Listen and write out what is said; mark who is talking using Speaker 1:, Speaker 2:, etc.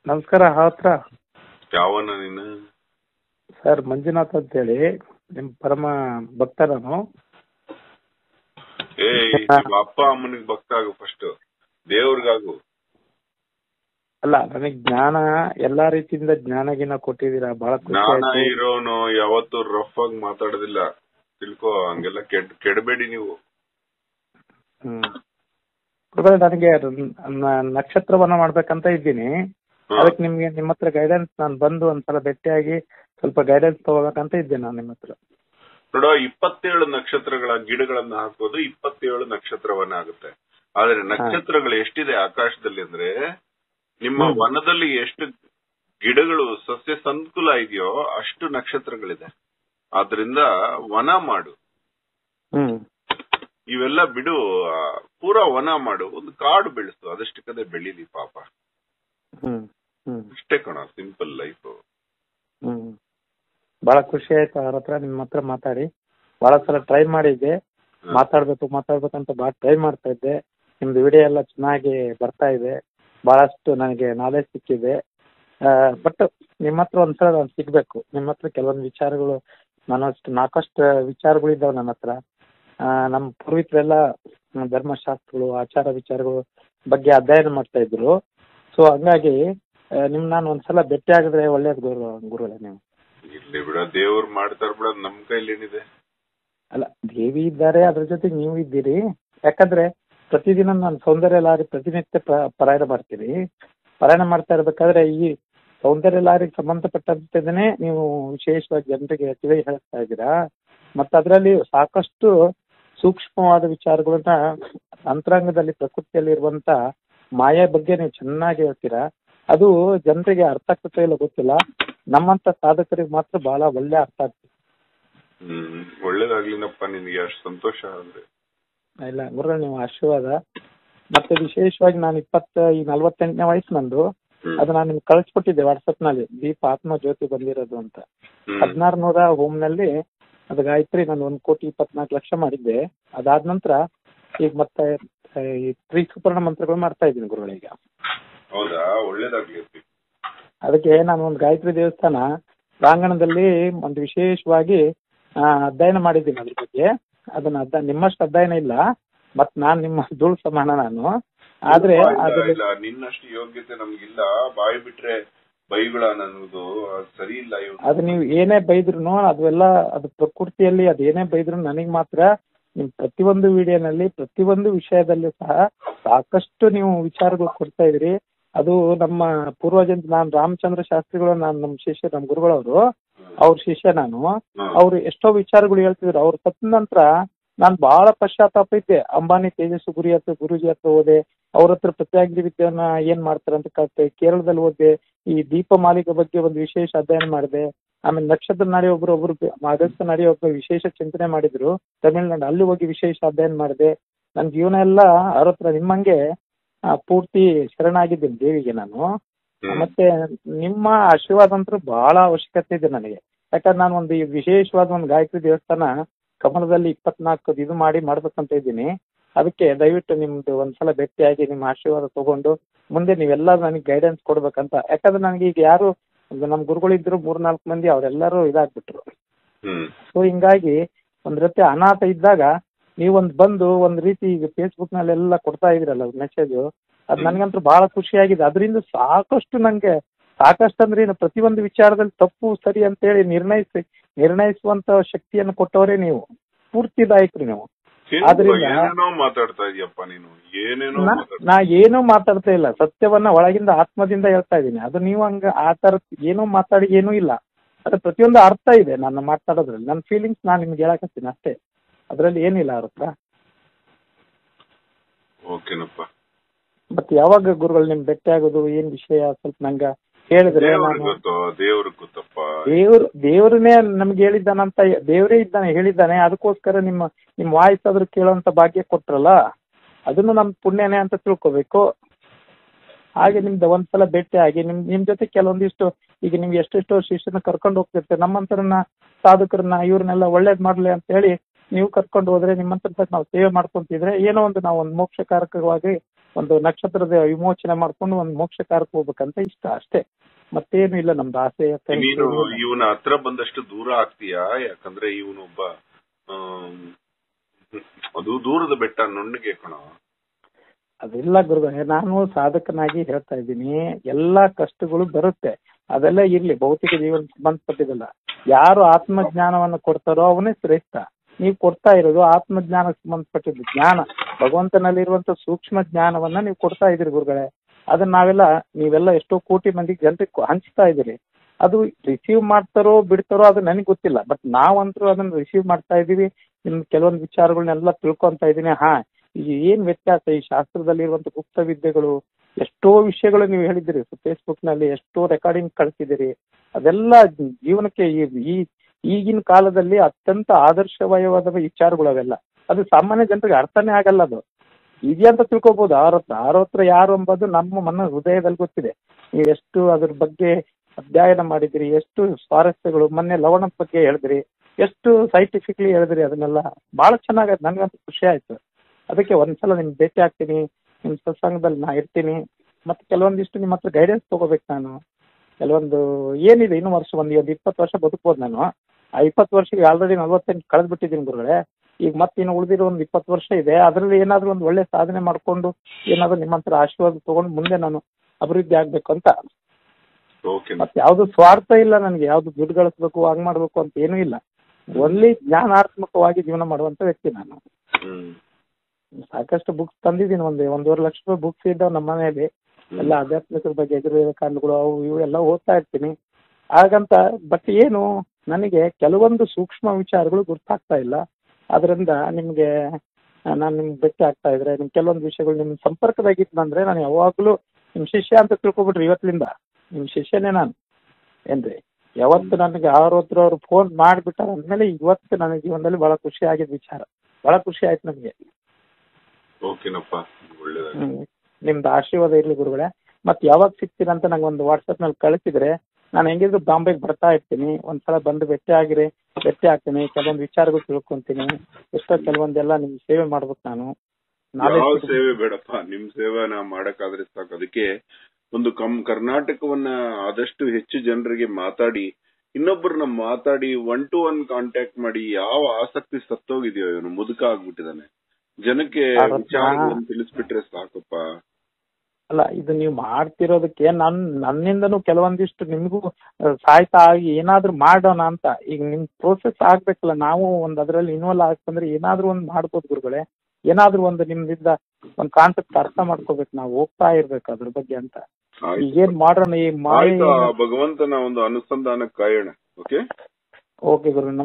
Speaker 1: ನಮಸ್ಕಾರ ಹತ್ರ
Speaker 2: ಯಾವನ ನೀನು
Speaker 1: ಸರ್ ಮಂಜುನಾಥ್ ಅಂತೇಳಿ ನಿಮ್ಮ ಪರಮ ಭಕ್ತ ನಾನು
Speaker 2: ಏ ನಿಮ್ಮ ಅಪ್ಪ ಅಮ್ಮನಿಗೆ ಭಕ್ತ ಆಗು ಫಸ್ಟ್ ದೇವ್ರಿಗಾಗು
Speaker 1: ಅಲ್ಲ ನನಗೆ ಜ್ಞಾನ ಎಲ್ಲಾ ರೀತಿಯಿಂದ ಜ್ಞಾನ ಗಿನ ಕೊಟ್ಟಿದ್ದೀರಾ ಬಹಳ ಖುಷಿ
Speaker 2: ಜ್ಞಾನ
Speaker 1: ಆಯ್ತು
Speaker 2: ಇರೋನು ಯಾವತ್ತು ರಫ್ ಆಗಿ ಮಾತಾಡೋದಿಲ್ಲ ತಿಳ್ಕೊ ಹಂಗೆಲ್ಲ ಕೆಡ್ ಕೆಡಬೇಡಿ ನೀವು
Speaker 1: ಹ್ಮ್ ಗುರುಗಳೇ, ನನಗೆ ನ- ನಕ್ಷತ್ರವನ್ನ ಮಾಡ್ಬೇಕಂತ ಇದ್ದೀನಿ
Speaker 2: ಹಾ.
Speaker 1: ಅದಕ್ಕೆ ನಿಮ್ಗೆ ನಿಮ್ಮ ಹತ್ರ ಗೈಡೆನ್ಸ್ ನಾನು ಬಂದು ಒಂದ್ಸಲ ಭೇಟಿಯಾಗಿ ಸ್ವಲ್ಪ ಗೈಡೆನ್ಸ್ ತಗೋಬೇಕಂತ ಇದ್ದೀನಿ ನಾನು ನಿಮ್ಮ ಹತ್ರ
Speaker 2: ನೋಡೋ ಇಪ್ಪತ್ತೇಳು ನಕ್ಷತ್ರಗಳ ಗಿಡಗಳನ್ನ ಹಾಕೋದು ಇಪ್ಪತ್ತೇಳು ನಕ್ಷತ್ರವನ್ನ ಆಗುತ್ತೆ ಆದ್ರೆ ನಕ್ಷತ್ರಗಳು ಎಷ್ಟಿದೆ ಆಕಾಶದಲ್ಲಿ ಅಂದ್ರೆ ನಿಮ್ಮ
Speaker 1: ಹ್ಮ್.
Speaker 2: ವನದಲ್ಲಿ ಎಷ್ಟು ಗಿಡಗಳು ಸಸ್ಯ ಸಂಕುಲ ಇದೆಯೋ ಅಷ್ಟು ನಕ್ಷತ್ರಗಳಿದೆ ಆದ್ರಿಂದ ವನ ಮಾಡು
Speaker 1: ಹ್ಮ್
Speaker 2: ಇವೆಲ್ಲ ಬಿಡು ಆ, ಪೂರಾ ವನ ಮಾಡು ಒಂದು ಕಾಡು ಬೆಳೆಸು ಅದಷ್ಟಕ್ಕದೇ ಬೆಳೀಲಿ ಪಾಪ
Speaker 1: ಹ್ಮ್ ಹ್ಮ್
Speaker 2: ಅಷ್ಟೇ ಕಣ ಸಿಂಪಲ್ ಲೈಫ್
Speaker 1: ಹ್ಮ್ ಬಹಳ ಖುಷಿ ಆಯ್ತು ಅವ್ರ ಹತ್ರ ನಿಮ್ಮ ಹತ್ರ ಮಾತಾಡಿ ಬಹಳ ಸಲ ಟ್ರೈ ಮಾಡಿದ್ದೆ ಮಾತಾಡ್ಬೇಕು ಮಾತಾಡ್ಬೇಕಂತ ಬಹಳ ಟ್ರೈ ಮಾಡ್ತಾ ಇದ್ದೆ ನಿಮ್ದು ವಿಡಿಯೋ ಎಲ್ಲ ಚೆನ್ನಾಗಿ ಬರ್ತಾ ಇದೆ ಬಹಳಷ್ಟು ನನಗೆ ನಾಲೆಜ್ ಸಿಕ್ಕಿದೆ ಬಟ್ ನಿಮ್ಮ ಹತ್ರ ಒಂದ್ಸಲ ನಾನು ಸಿಗ್ಬೇಕು ನಿಮ್ಮ ಹತ್ರ ಕೆಲವೊಂದು ವಿಚಾರಗಳು ನನ್ನಷ್ಟು ನಾಲ್ಕಷ್ಟು ವಿಚಾರಗಳಿದ್ದಾವೆ ನನ್ನ ಹತ್ರ ಆ, ನಮ್ಮ ಪೂರ್ವಿಕರೆಲ್ಲ ಮ್, ಧರ್ಮಶಾಸ್ತ್ರಗಳು ಆಚಾರ ವಿಚಾರಗಳು ಬಗ್ಗೆ ಅಧ್ಯಯನ ಮಾಡ್ತಾ ಇದ್ರು ಸೊ ಹಂಗಾಗಿ ಆ, ನಿಮ್ ನಾನು ಒಂದ್ಸಲ ಭೇಟಿ ಆಗಿದ್ರೆ ಒಳ್ಳೇದು ಗುರು ಗುರುಗಳೇ ನೀವು
Speaker 2: ಇಲ್ಲಿ ಬಿಡ ದೇವ್ರು ಮಾಡ್ತಾರ ಬಿಡ ನಮ್ ಕೈಲಿ ಏನಿದೆ
Speaker 1: ಅಲ್ಲ ದೇವಿ ಇದ್ದಾರೆ ಅದ್ರ ಜೊತೆಗೆ ನೀವು ಇದ್ದೀರಿ ಯಾಕಂದ್ರೆ ಪ್ರತಿದಿನ ನಾನು ಸೌಂದರ್ಯ ಲಾರಿ ಪ್ರತಿನಿತ್ಯ ಪ- ಪಾರಾಯಣ ಮಾಡ್ತೀನಿ ಪಾರಾಯಣ ಮಾಡ್ತಾ ಇರ್ಬೇಕಾದ್ರೆ ಈ ಸೌಂದರ್ಯ ಲಾರಿಗೆ ಸಂಬಂಧಪಟ್ಟಂತೆನೇ ನೀವು ವಿಶೇಷವಾಗಿ ಜನರಿಗೆ ತಿಳಿ ಹೇಳ್ತಾ ಇದ್ದೀರಾ ಮತ್ತೆ ಅದರಲ್ಲಿ ಸಾಕಷ್ಟು ಸೂಕ್ಷ್ಮವಾದ ವಿಚಾರಗಳನ್ನ ಅಂತರಂಗದಲ್ಲಿ ಪ್ರಕೃತಿಯಲ್ಲಿ ಇರುವಂತ ಮಾಯೆ ಬಗ್ಗೆ ನೀವು ಚೆನ್ನಾಗಿ ಹೇಳ್ತೀರಾ ಅದು ಜನರಿಗೆ ಅರ್ಥ ಆಗ್ತದೆ ಇಲ್ಲ ಗೊತ್ತಿಲ್ಲ ನಮ್ಮಂತ ಸಾಧಕರಿಗೆ ಮಾತ್ರ ಬಹಳ ಒಳ್ಳೆ ಅರ್ಥ ಆಗ್ತದೆ
Speaker 2: ಹ್ಮ್ ಒಳ್ಳೇದಾಗ್ಲಿನಪ್ಪ ನಿನ್ಗೆ ಅಷ್ಟು ಸಂತೋಷ ಅಂದ್ರೆ
Speaker 1: ಇಲ್ಲ ಗುರು ನೀವು ಆಶೀರ್ವಾದ ಮತ್ತೆ ವಿಶೇಷವಾಗಿ ನಾನು ಇಪ್ಪತ್ತ ಈ ನಲವತ್ತೆಂಟನೇ ವಯಸ್ಸು ನಂದು
Speaker 2: ಹ್ಮ್.
Speaker 1: ಅದು ನಾನು ನಿಮ್ಗೆ ಕಳಿಸ್ಕೊಟ್ಟಿದ್ದೆ ವಾಟ್ಸಪ್ ನಲ್ಲಿ ದೀಪ ಆತ್ಮ ಜ್ಯೋತಿ ಬಂದಿರೋದು ಅಂತ
Speaker 2: ಹ್ಮ್.
Speaker 1: ಹದಿನಾರು ನೂರ ಹೋಮ್ ನಲ್ಲಿ ಅದು ಗಾಯತ್ರಿ ನಾನು ಒಂದ್ ಕೋಟಿ ಇಪ್ಪತ್ನಾಲ್ಕು ಲಕ್ಷ ಮಾಡಿದ್ದೆ ಅದಾದ ನಂತರ ಈಗ ಮತ್ತೆ ಆ, ಈ ತ್ರಿ ಸುಪರ್ಣ ಮಂತ್ರಗಳು ಮಾಡ್ತಾ ಇದ್ದೀನಿ ಗುರುಗಳೀಗ
Speaker 2: ಹೌದಾ ಒಳ್ಳೇದಾಗ್ಲಿ ಅಪ್ಪಿ.
Speaker 1: ಅದಕ್ಕೆ ನಾನು ಒಂದು ಗಾಯತ್ರಿ ದೇವಸ್ಥಾನ ಪ್ರಾಂಗಣದಲ್ಲಿ ಒಂದು ವಿಶೇಷವಾಗಿ ಆ, ಅಧ್ಯಯನ ಮಾಡಿದ್ದೀನಿ ಅದ್ರ ಬಗ್ಗೆ ಅದನ್ನ ಅಧ್ಯ ನಿಮ್ಮಷ್ಟು ಅಧ್ಯಯನ ಇಲ್ಲ ಮತ್ ನಾನ್ ನಿಮ್ಮ ಧೂಳ್ ಸಮಾನ ನಾನು ಆದ್ರೆ
Speaker 2: ಇಲ್ಲ, ಇಲ್ಲ,
Speaker 1: ಅದ್ರಲ್ಲಿ
Speaker 2: ಇಲ್ಲ ನಿನ್ನಷ್ಟು ಯೋಗ್ಯತೆ ನಮ್ಗಿಲ್ಲ ಬಾಯಿ ಬಿಟ್ರೆ ಬೈಗಳ ಅನ್ನೋದು ಅದು ಸರಿ ಇಲ್ಲ ಇವ್ನು
Speaker 1: ಅದು ನೀವು ಏನೇ ಬೈದ್ರು ಅದೆಲ್ಲ ಅದು ಪ್ರಕೃತಿಯಲ್ಲಿ ಅದು ಏನೇ ಬೈದ್ರು ನನಗೆ ಮಾತ್ರ ನಿಮ್ ಪ್ರತಿಯೊಂದು ವಿಡಿಯೋನಲ್ಲಿ ಪ್ರತಿಯೊಂದು ವಿಷಯದಲ್ಲೂ ಸಹ ಸಾಕಷ್ಟು ನೀವು ವಿಚಾರಗಳು ಕೊಡ್ತಾ ಇದ್ರಿ ಅದು ನಮ್ಮ ಪೂರ್ವಜಂತ ನಾನು ರಾಮಚಂದ್ರ ಶಾಸ್ತ್ರಿಗಳು ನಾನು ನಮ್ಮ ಶಿಷ್ಯ ನಮ್ಮ ಗುರುಗಳವರು ಅವ್ರ ಶಿಷ್ಯ ನಾನು
Speaker 2: ಹ್ಮ್.
Speaker 1: ಅವ್ರು ಎಷ್ಟೋ ವಿಚಾರಗಳು ಹೇಳ್ತಿದ್ರು ಅವ್ರು ಸತ್ತ ನಂತರ ನಾನು ಬಹಳ ಪಶ್ಚಾತ್ತಾಪ ಇದ್ದೆ ಅಂಬಾನಿ ತೇಜಸ್ಸು ಗುರಿ ಹತ್ರ ಗುರುಜಿ ಹತ್ರ ಹೋದೆ ಅವ್ರ ಹತ್ರ ಪ್ರತ್ಯಾಗ್ರಿ ವಿದ್ಯೆಯನ್ನ ಏನ್ ಮಾಡ್ತಾರೆ ಅಂತ ಕಲ್ತೆ ಕೇರಳದಲ್ಲಿ ಓದಿದೆ ಈ ದೀಪ ಮಾಲಿಕ ಬಗ್ಗೆ ಒಂದು ವಿಶೇಷ ಅಧ್ಯಯನ ಮಾಡಿದೆ ಆಮೇಲೆ ನಕ್ಷತ್ರ ನಾಡಿ ಒಬ್ರು ಒಬ್ರು ಅಗಸ್ತ ನಾಡಿ ಒಬ್ಬರು ವಿಶೇಷ ಚಿಂತನೆ ಮಾಡಿದ್ರು ತಮಿಳ್ನಾಡು ಅಲ್ಲಿ ಹೋಗಿ ವಿಶೇಷ ಅಧ್ಯಯನ ಮಾಡಿದೆ ನನ್ನ ಜೀವನ ಎಲ್ಲ ಅವ್ರ ಹತ್ರ ನಿಮ್ಮಂಗೆ ಆ, ಪೂರ್ತಿ ಶರಣಾಗಿದ್ದೀನಿ ದೇವಿಗೆ ನಾನು
Speaker 2: ಹ್ಮ್.
Speaker 1: ಮತ್ತೆ ನಿಮ್ಮ ಆಶೀರ್ವಾದ ಅಂತೂ ಬಹಳ ಅವಶ್ಯಕತೆ ಇದೆ ನನಗೆ ಯಾಕಂದ್ರೆ ನಾನು ಒಂದು ಈ ವಿಶೇಷವಾದ ಒಂದು ಗಾಯತ್ರಿ ದೇವಸ್ಥಾನ ಕಮಲದಲ್ಲಿ ಇಪ್ಪತ್ನಾಲ್ಕು ಇದು ಮಾಡಿ ಮಾಡ್ಬೇಕಂತ ಇದ್ದೀನಿ ಅದಕ್ಕೆ ದಯವಿಟ್ಟು ನಿಮ್ದು ಒಂದ್ಸಲ ಭೇಟಿಯಾಗಿ ನಿಮ್ಮ ಆಶೀರ್ವಾದ ತಗೊಂಡು ಮುಂದೆ ನೀವೆಲ್ಲ ನನಗೆ ಗೈಡೆನ್ಸ್ ಕೊಡ್ಬೇಕಂತ ಯಾಕಂದ್ರೆ ನನಗೆ ಈಗ ಯಾರು ಈಗ ನಮ್ಮ ಗುರುಗಳಿದ್ರು ಮೂರ್ನಾಲ್ಕು ಮಂದಿ ಅವರೆಲ್ಲರೂ ಇದಾಗ್ಬಿಟ್ರು
Speaker 2: ಹ್ಮ್
Speaker 1: ಸೊ ಹಿಂಗಾಗಿ ಒಂದ್ ರೀತಿ ಅನಾಥ ಇದ್ದಾಗ ನೀವೊಂದ್ ಬಂದು ಒಂದ್ ರೀತಿ ಈಗ ಫೇಸ್ಬುಕ್ ನಲ್ಲೆಲ್ಲ ಕೊಡ್ತಾ ಇದ್ರಲ್ಲ ಮೆಸೇಜ್ ಅದ್ ನನ್ಗಂತೂ ಬಹಳ ಖುಷಿಯಾಗಿದೆ ಅದರಿಂದ ಸಾಕಷ್ಟು ನಂಗೆ ಸಾಕಷ್ಟು ಅಂದ್ರೆ ಏನು ಪ್ರತಿಯೊಂದು ವಿಚಾರದಲ್ಲಿ ತಪ್ಪು ಸರಿ ಅಂತೇಳಿ ನಿರ್ಣಯಿಸಿ ನಿರ್ಣಯಿಸುವಂತ ಶಕ್ತಿಯನ್ನು ಕೊಟ್ಟವರೇ ನೀವು ಸ್ಫೂರ್ತಿದಾಯಕರು ನೀವು
Speaker 2: ಏನು
Speaker 1: ಆದ್ರಿಂದ-
Speaker 2: ಏನೇನೋ ಮಾತಾಡ್ತಾ ಇದೀಯಪ್ಪ ನೀನು ಏನೇನೋ
Speaker 1: ನಾ-
Speaker 2: ಮಾತಾಡ್ತಾ
Speaker 1: ನಾ ಏನೂ ಮಾತಾಡ್ತಾ ಇಲ್ಲ ಸತ್ಯವನ್ನ ಒಳಗಿಂದ ಆತ್ಮದಿಂದ ಹೇಳ್ತಾ ಇದ್ದೀನಿ ಅದು ನೀವು ಹಂಗ ಆ ತರ ಏನೂ ಮಾತಾಡಿ ಏನೂ ಇಲ್ಲ ಅದು ಪ್ರತಿಯೊಂದು ಅರ್ಥ ಇದೆ ನಾನು ಮಾತಾಡೋದ್ರಲ್ಲಿ ನನ್ನ ಫೀಲಿಂಗ್ಸ್ ನಾನು ನಿಮ್ಗೆ ಹೇಳಕತ್ತೀನಿ ಅಷ್ಟೇ ಅದ್ರಲ್ಲಿ ಏನಿಲ್ಲ ಅವ್ರ ಹತ್ರ
Speaker 2: ಓಕೆನಪ್ಪ
Speaker 1: ಮತ್ತೆ ಯಾವಾಗ ಗುರುಗಳು ನಿಮ್ ಭೇಟಿ ಆಗೋದು ಏನ್ ವಿಷಯ ಸ್ವಲ್ಪ ನಂಗ ಹೇಳಿದ್ರೆ
Speaker 2: ದೇವ್ರಿಗೆ
Speaker 1: ನಾನು
Speaker 2: ಗೊತ್ತು ದೇವ್ರಿಗೆ ಗೊತ್ತಪ್ಪ
Speaker 1: ದೇವ್ರು ದೇವ್ರನ್ನೇ ನಮ್ಗೆ ಹೇಳಿದ್ದಾನಂತ ದೇವರೇ ಇದ್ದಾನೆ ಹೇಳಿದ್ದಾನೆ ಅದಕ್ಕೋಸ್ಕರ ನಿಮ್ಮ ನಿಮ್ಮ ವಾಯ್ಸ್ ಆದ್ರೂ ಕೇಳೋಂತ ಭಾಗ್ಯ ಕೊಟ್ರಲ್ಲ ಅದನ್ನು ನಮ್ ಪುಣ್ಯನೇ ಅಂತ ತಿಳ್ಕೊಬೇಕು ಹಾಗೆ ನಿಮ್ದು ಒಂದ್ಸಲ ಭೇಟಿ ಆಗಿ ನಿಮ್ ನಿಮ್ ಜೊತೆ ಕೆಲವೊಂದಿಷ್ಟು ಈಗ ನಿಮ್ಗೆ ಎಷ್ಟೆಷ್ಟೋ ಶಿಷ್ಯನ ಕರ್ಕೊಂಡು ಹೋಗ್ತಿರ್ತಾರೆ ನಮ್ಮಂತರನ್ನ ಸಾಧಕರನ್ನ ಇವ್ರನ್ನೆಲ್ಲ ಒಳ್ಳೇದ್ ಮಾಡ್ಲಿ ಅಂತ ಹೇಳಿ ನೀವು ಕರ್ಕೊಂಡು ಹೋದ್ರೆ ನಿಮ್ಮಂತರ ನಾವು ಸೇವೆ ಮಾಡ್ಕೊಂತಿದ್ರೆ ಏನೋ ಒಂದು ನಾವು ಒಂದು ಮೋಕ್ಷಕಾರಕವಾಗಿ ಒಂದು ನಕ್ಷತ್ರದ ವಿಮೋಚನೆ ಮಾಡ್ಕೊಂಡು ಒಂದು ಮೋಕ್ಷಕಾರಕ್ಕೆ ಹೋಗ್ಬೇಕಂತ ಇಷ್ಟ ಅಷ್ಟೇ ಮತ್ತೇನು ಇಲ್ಲ ನಮ್ದು ಆಸೆ ಆಕಾಂಕ್ಷೆ
Speaker 2: ನೀನು
Speaker 1: ಏನು ಇಲ್ಲ.
Speaker 2: ಇವನ ಹತ್ರ ಬಂದಷ್ಟು ದೂರ ಆಗ್ತೀಯಾ ಯಾಕಂದ್ರೆ ಇವನೊಬ್ಬ ಆಮ್, ಅದು ದೂರದ ಬೆಟ್ಟ ನುಣ್ಣಗೆ ಕಣ
Speaker 1: ಅದೆಲ್ಲ ಗುರುಗಳೇ ನಾನು ಸಾಧಕನಾಗಿ ಹೇಳ್ತಾ ಇದ್ದೀನಿ ಎಲ್ಲಾ ಕಷ್ಟಗಳು ಬರುತ್ತೆ ಅದೆಲ್ಲ ಇರ್ಲಿ ಭೌತಿಕ ಜೀವನ ಸಂಬಂಧಪಟ್ಟಿದ್ದಲ್ಲ ಯಾರು ಆತ್ಮಜ್ಞಾನವನ್ನು ಕೊಡ್ತಾರೋ ಅವನೇ ಶ್ರೇಷ್ಠ ನೀವು ಕೊಡ್ತಾ ಇರೋದು ಆತ್ಮಜ್ಞಾನಕ್ಕೆ ಸಂಬಂಧಪಟ್ಟಿದ್ದು ಜ್ಞಾನ ಭಗವಂತನಲ್ಲಿರುವಂತ ಸೂಕ್ಷ್ಮ ಜ್ಞಾನವನ್ನ ನೀವು ಕೊಡ್ತಾ ಇದೀರಿ ಗುರುಗಳೇ ಅದನ್ನ ನಾವೆಲ್ಲ ನೀವೆಲ್ಲ ಎಷ್ಟೋ ಕೋಟಿ ಮಂದಿ ಜನರಿಗೆ ಹಂಚ್ತಾ ಇದೀರಿ ಅದು ರಿಸೀವ್ ಮಾಡ್ತಾರೋ ಬಿಡ್ತಾರೋ ಅದು ನನಗೆ ಗೊತ್ತಿಲ್ಲ ಬಟ್ ನಾವಂತರೂ ಅದನ್ನ ರಿಸೀವ್ ಮಾಡ್ತಾ ಇದೀವಿ ನಿಮ್ ಕೆಲವೊಂದು ವಿಚಾರಗಳನ್ನೆಲ್ಲ ತಿಳ್ಕೊಂತ ಇದೀನಿ ಹಾ ಈಗ ಏನ್ ವ್ಯತ್ಯಾಸ ಈ ಶಾಸ್ತ್ರದಲ್ಲಿ ಇರುವಂತ ಗುಪ್ತ ವಿದ್ಯೆಗಳು ಎಷ್ಟೋ ವಿಷಯಗಳು ನೀವು ಹೇಳಿದಿರಿ ಫೇಸ್ಬುಕ್ ನಲ್ಲಿ ಎಷ್ಟೋ ರೆಕಾರ್ಡಿಂಗ್ ಕಳಿಸಿದಿರಿ ಅದೆಲ್ಲ ಜೀವನಕ್ಕೆ ಈ- ಈ ಈಗಿನ ಕಾಲದಲ್ಲಿ ಅತ್ಯಂತ ಆದರ್ಶಮಯವಾದ ವಿಚಾರಗಳು ಅವೆಲ್ಲ ಅದು ಸಾಮಾನ್ಯ ಜನರಿಗೆ ಅರ್ಥನೇ ಆಗಲ್ಲ ಅದು ಇದೆ ಅಂತ ತಿಳ್ಕೊಬಹುದು ಅವ್ರ ಹತ್ರ ಅವ್ರ ಹತ್ರ ಯಾರು ಎಂಬುದು ನಮ್ಮ ಮನ ಹೃದಯದಲ್ಲಿ ಗೊತ್ತಿದೆ ನೀವು ಎಷ್ಟು ಅದ್ರ ಬಗ್ಗೆ ಅಧ್ಯಯನ ಮಾಡಿದಿರಿ ಎಷ್ಟು ಸ್ವಾರಸ್ಯಗಳು ಮೊನ್ನೆ ಲವಣದ ಬಗ್ಗೆ ಹೇಳಿದ್ರಿ ಎಷ್ಟು ಸೈಂಟಿಫಿಕ್ಲಿ ಹೇಳಿದ್ರಿ ಅದನ್ನೆಲ್ಲ ಬಹಳ ಚೆನ್ನಾಗೈತೆ ನನ್ಗಂತೂ ಖುಷಿ ಆಯ್ತು ಅದಕ್ಕೆ ಒಂದ್ಸಲ ನಿಮ್ಗೆ ಭೇಟಿ ಆಗ್ತೀನಿ ನಿಮ್ ಸತ್ಸಂಗದಲ್ಲಿ ನಾ ಇರ್ತೀನಿ ಮತ್ತೆ ಕೆಲವೊಂದಿಷ್ಟು ನಿಮ್ಮ ಹತ್ರ ಗೈಡೆನ್ಸ್ ತಗೋಬೇಕು ನಾನು ಕೆಲವೊಂದು ಏನಿದೆ ಇನ್ನು ವರ್ಷ ಒಂದು ಒಂದು ಇಪ್ಪತ್ತು ವರ್ಷ ಬದುಕ್ಬೋದು ನಾನು ಆ ಇಪ್ಪತ್ತು ವರ್ಷಕ್ಕೆ ಆಲ್ರೆಡಿ ನಲ್ವತ್ತೆಂಟು ಕಳೆದು ಬಿಟ್ಟಿದ್ದೀನಿ ಗುರುಗಳೇ ಈಗ ಮತ್ತೆ ಇನ್ನು ಉಳಿದಿರೋ ಒಂದು ಇಪ್ಪತ್ತು ವರ್ಷ ಇದೆ ಅದರಲ್ಲಿ ಏನಾದ್ರೂ ಒಂದು ಒಳ್ಳೆ ಸಾಧನೆ ಮಾಡ್ಕೊಂಡು ಏನಾದ್ರೂ ನಿಮ್ಮ ಹತ್ರ ಆಶೀರ್ವಾದ ತಗೊಂಡು ಮುಂದೆ ನಾನು ಅಭಿವೃದ್ಧಿ ಆಗ್ಬೇಕು ಅಂತ
Speaker 2: ಓಕೆ
Speaker 1: ಮತ್ತೆ ಯಾವ್ದು ಸ್ವಾರ್ಥ ಇಲ್ಲ ನನಗೆ ಯಾವ್ದು ದುಡ್ಡು ಗಳಿಸ್ಬೇಕು ಹಂಗ್ ಮಾಡ್ಬೇಕು ಅಂತ ಏನೂ ಇಲ್ಲ ಓನ್ಲಿ ಜ್ಞಾನಾತ್ಮಕವಾಗಿ ಜೀವನ ಮಾಡುವಂತ ವ್ಯಕ್ತಿ ನಾನು
Speaker 2: ಹ್ಮ್
Speaker 1: ಸಾಕಷ್ಟು ಬುಕ್ಸ್ ತಂದಿದ್ದೀನಿ ಒಂದು ಒಂದೂವರೆ ಲಕ್ಷ ರೂಪಾಯಿ ಬುಕ್ಸ್ ಇದ್ದಾವೆ ನಮ್ಮ ಮನೆಯಲ್ಲಿ ಎಲ್ಲ ಆಧ್ಯಾತ್ಮಿಕದ ಬಗ್ಗೆ ಎದುರು ಕಾಂಡಗಳು ಅವು ಇವು ಎಲ್ಲ ಓದ್ತಾ ಇರ್ತೀನಿ ಹಾಗಂತ ಬಟ್ ಏನು ನನಗೆ ಕೆಲವೊಂದು ಸೂಕ್ಷ್ಮ ವಿಚಾರಗಳು ಗೊತ್ತಾಗ್ತಾ ಇಲ್ಲ ಅದರಿಂದ ನಿಮಗೆ ನಾನು ನಿಮ್ಗೆ ಭೇಟಿ ಆಗ್ತಾ ಇದ್ರೆ ನಿಮ್ ಕೆಲವೊಂದು ವಿಷಯಗಳು ನಿಮ್ಮ ಸಂಪರ್ಕದಾಗಿತ್ತಂದ್ರೆ ನಾನು ಯಾವಾಗಲೂ ನಿಮ್ ಶಿಷ್ಯ ಅಂತ ತಿಳ್ಕೊಬಿಟ್ರಿ ಇವತ್ತಿನಿಂದ ನಿಮ್ ಶಿಷ್ಯನೇ ನಾನು ಏನ್ರಿ ಯಾವತ್ತು ನನಗೆ ಅವ್ರ ಹತ್ರ ಅವ್ರು ಫೋನ್ ಮಾಡಿಬಿಟ್ಟಾರ ಅಂದ್ಮೇಲೆ ಇವತ್ತು ನನ್ನ ಜೀವನದಲ್ಲಿ ಬಹಳ ಖುಷಿ ಆಗಿದ್ದ ವಿಚಾರ ಬಹಳ ಖುಷಿ ಆಯ್ತು ನನಗೆ
Speaker 2: ಓಕೆನಪ್ಪ ಒಳ್ಳೇದಾಗಿ
Speaker 1: ಹ್ಮ್. ನಿಮ್ದು ಆಶೀರ್ವಾದ ಇರ್ಲಿ ಗುರುಗಳೇ ಮತ್ತೆ ಯಾವಾಗ ಸಿಗ್ತೀರಂತ ನಂಗೆ ಒಂದು ವಾಟ್ಸಪ್ ನಲ್ಲಿ ಕಳಿಸಿದ್ರೆ ನಾನು ಹೆಂಗಿದ್ರು ಬಾಂಬೆಗೆ ಬರ್ತಾ ಇರ್ತೀನಿ ಒಂದ್ಸಲ ಬಂದು ಭೇಟಿ ಆಗಿರಿ ಭೇಟಿ ಆಗ್ತೀನಿ ಕೆಲವೊಂದು ವಿಚಾರಗಳು ತಿಳ್ಕೊಂತೀನಿ ಎಷ್ಟೋ ಕೆಲವೊಂದೆಲ್ಲ ನಿಮ್ ಸೇವೆ ಮಾಡ್ಬೇಕು ನಾನು
Speaker 2: ಯಾವ
Speaker 1: ನಾಲೆಜ್
Speaker 2: ಸೇವೆ ಬೇಡಪ್ಪ ನಿಮ್ ಸೇವೆ ನಾ ಮಾಡಕ್ಕಾದ್ರೆ ಸಾಕು ಅದಕ್ಕೆ ಒಂದು ಕಮ್ ಕರ್ನಾಟಕವನ್ನ ಆದಷ್ಟು ಹೆಚ್ಚು ಜನರಿಗೆ ಮಾತಾಡಿ ಇನ್ನೊಬ್ಬರನ್ನ ಮಾತಾಡಿ ಒನ್ ಟು ಒನ್ ಕಾಂಟ್ಯಾಕ್ಟ್ ಮಾಡಿ ಯಾವ ಆಸಕ್ತಿ ಸತ್ತೋಗಿದೆಯೋ ಇವನು ಮುದುಕ ಆಗ್ಬಿಟ್ಟಿದಾನೆ ಜನಕ್ಕೆ
Speaker 1: ಅವ್ರ ಹತ್ರ-
Speaker 2: ವಿಚಾರಗಳನ್ನು ತಿಳಿಸ್ಬಿಟ್ರೆ ಸಾಕಪ್ಪ
Speaker 1: ಅಲ್ಲ ಇದು ನೀವು ಮಾಡ್ತಿರೋದಕ್ಕೆ ನನ್ ನನ್ನಿಂದನೂ ಕೆಲವೊಂದಿಷ್ಟು ನಿಮ್ಗೂ ಅಹ್, ಸಹಾಯಕ ಆಗಿ ಏನಾದ್ರೂ ಮಾಡೋಣ ಅಂತ ಈಗ ನಿಮ್ ಪ್ರೋಸೆಸ್ ಆಗ್ಬೇಕಲ್ಲ ನಾವು ಒಂದ್ ಅದ್ರಲ್ಲಿ ಇನ್ವಾಲ್ವ್ ಆಗ್ತಂದ್ರೆ ಏನಾದ್ರೂ ಒಂದ್ ಮಾಡ್ಬೋದು ಗುರುಗಳೇ ಏನಾದ್ರೂ ಒಂದು ನಿಮ್ದಿಂದ ಒಂದ್ ಕಾನ್ಸೆಪ್ಟ್ ಅರ್ಥ ಮಾಡ್ಕೋಬೇಕು ನಾವು ಹೋಗ್ತಾ ಇರ್ಬೇಕು ಅದ್ರ ಬಗ್ಗೆ ಅಂತ
Speaker 2: ಆಯ್ತು.
Speaker 1: ಈಗೇನ್ ಮಾಡೋಣ ಈ ಮಾಯ
Speaker 2: ಆಯ್ತು ಆ ಭಗವಂತನ ಒಂದು ಅನುಸಂಧಾನ ಕಾಯೋಣ ಓಕೆ
Speaker 1: ಓಕೆ ಗುರು